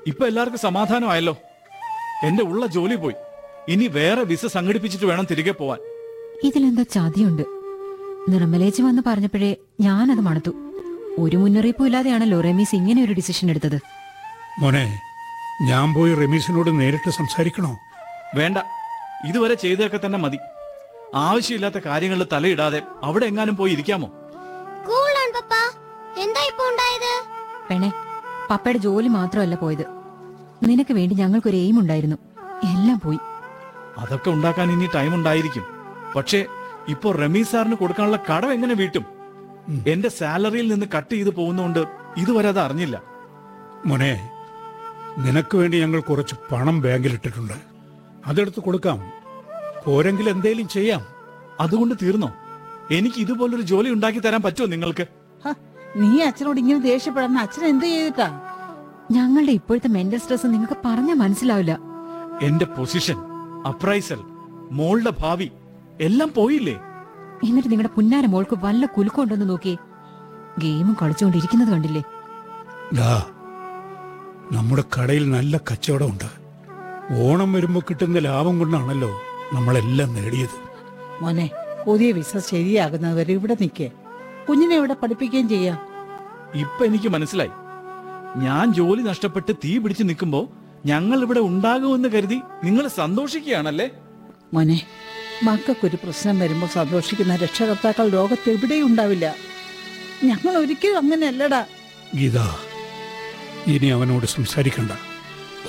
ഇപ്പൊ എല്ലാവർക്കും സമാധാനമായല്ലോ എന്റെ ഉള്ള ജോലി പോയി ഇനി വേറെ വിസ സംഘടിപ്പിച്ചിട്ട് വേണം തിരികെ പോവാൻ ഇതിലെന്തോ ചതിയുണ്ട് നിർമ്മലേച്ചി വന്ന് പറഞ്ഞപ്പോഴേ ഞാനത് മണത്തു ഒരു മുന്നറിയിപ്പും ഇല്ലാതെയാണല്ലോ റമീസ് ഇങ്ങനെ ഒരു ഡിസിഷൻ എടുത്തത് മോനെ ഞാൻ പോയി റമീസിനോട് നേരിട്ട് സംസാരിക്കണോ വേണ്ട ഇതുവരെ ചെയ്തതൊക്കെ തന്നെ മതി ആവശ്യമില്ലാത്ത കാര്യങ്ങളിൽ തലയിടാതെ അവിടെ എങ്ങാനും പോയി ഇരിക്കാമോ കൂളാണ് പപ്പ എന്താ ഇപ്പൊ ഉണ്ടായത് പെണെ പപ്പയുടെ ജോലി മാത്രമല്ല പോയത് നിനക്ക് വേണ്ടി ഞങ്ങൾക്കൊരു എയിം ഉണ്ടായിരുന്നു എല്ലാം പോയി അതൊക്കെ ഉണ്ടാക്കാൻ ഇനി ടൈം ഉണ്ടായിരിക്കും പക്ഷേ ഇപ്പോ റമീസ് സാറിന് കൊടുക്കാനുള്ള കടം എങ്ങനെ വീട്ടും എന്റെ സാലറിയിൽ നിന്ന് കട്ട് ചെയ്ത് പോകുന്നോണ്ട് ഇതുവരെ അത് അറിഞ്ഞില്ല മോനെ നിനക്ക് വേണ്ടി ഞങ്ങൾ കുറച്ച് പണം ബാങ്കിലിട്ടിട്ടുണ്ട് അതെടുത്ത് കൊടുക്കാം പോരെങ്കിൽ എന്തേലും ചെയ്യാം അതുകൊണ്ട് തീർന്നോ എനിക്ക് ഇതുപോലൊരു ജോലി ഉണ്ടാക്കി തരാൻ പറ്റുമോ നിങ്ങൾക്ക് ഹ, നീ അച്ഛനോട് ഇങ്ങനെ ദേഷ്യപ്പെടുന്ന അച്ഛൻ എന്ത് ചെയ്തിട്ടാ ഞങ്ങളുടെ ഇപ്പോഴത്തെ മെന്റൽ സ്ട്രെസ് നിങ്ങൾക്ക് പറഞ്ഞാൽ മനസ്സിലാവില്ല എന്റെ പൊസിഷൻ അപ്രൈസൽ മോളുടെ ഭാവി എല്ലാം പോയില്ലേ എന്നിട്ട് നിങ്ങളുടെ പുന്നാര മോൾക്ക് വല്ല കുലുക്കമുണ്ടെന്ന് നോക്കിയേ ഗെയിമും കളിച്ചുകൊണ്ടിരിക്കുന്നത് കണ്ടില്ലേ ദാ നമ്മുടെ കടയിൽ നല്ല കച്ചവടമുണ്ട് ഓണം വരുമ്പോൾ കിട്ടുന്ന ലാഭം കൊണ്ടാണല്ലോ നമ്മളെല്ലാം നേടിയത് മോനെ പുതിയ വിസ ശരിയാകുന്നവരെ ഇവിടെ നിൽക്കേ കുഞ്ഞിനെ ഇവിടെ പഠിപ്പിക്കുകയും ചെയ്യാം ഇപ്പൊ എനിക്ക് മനസ്സിലായി ഞാൻ ജോലി നഷ്ടപ്പെട്ട് തീ പിടിച്ച് നിൽക്കുമ്പോ ഞങ്ങൾ ഇവിടെ ഉണ്ടാകുമെന്ന് കരുതി നിങ്ങൾ സന്തോഷിക്കുകയാണല്ലേ മോനെ മക്കൾക്കൊരു പ്രശ്നം വരുമ്പോൾ സന്തോഷിക്കുന്ന രക്ഷകർത്താക്കൾ ലോകത്ത് എവിടെയും ഉണ്ടാവില്ല ഞങ്ങൾ ഒരിക്കലും അങ്ങനെയല്ലടാ ഗീത ഇനി അവനോട് സംസാരിക്കണ്ട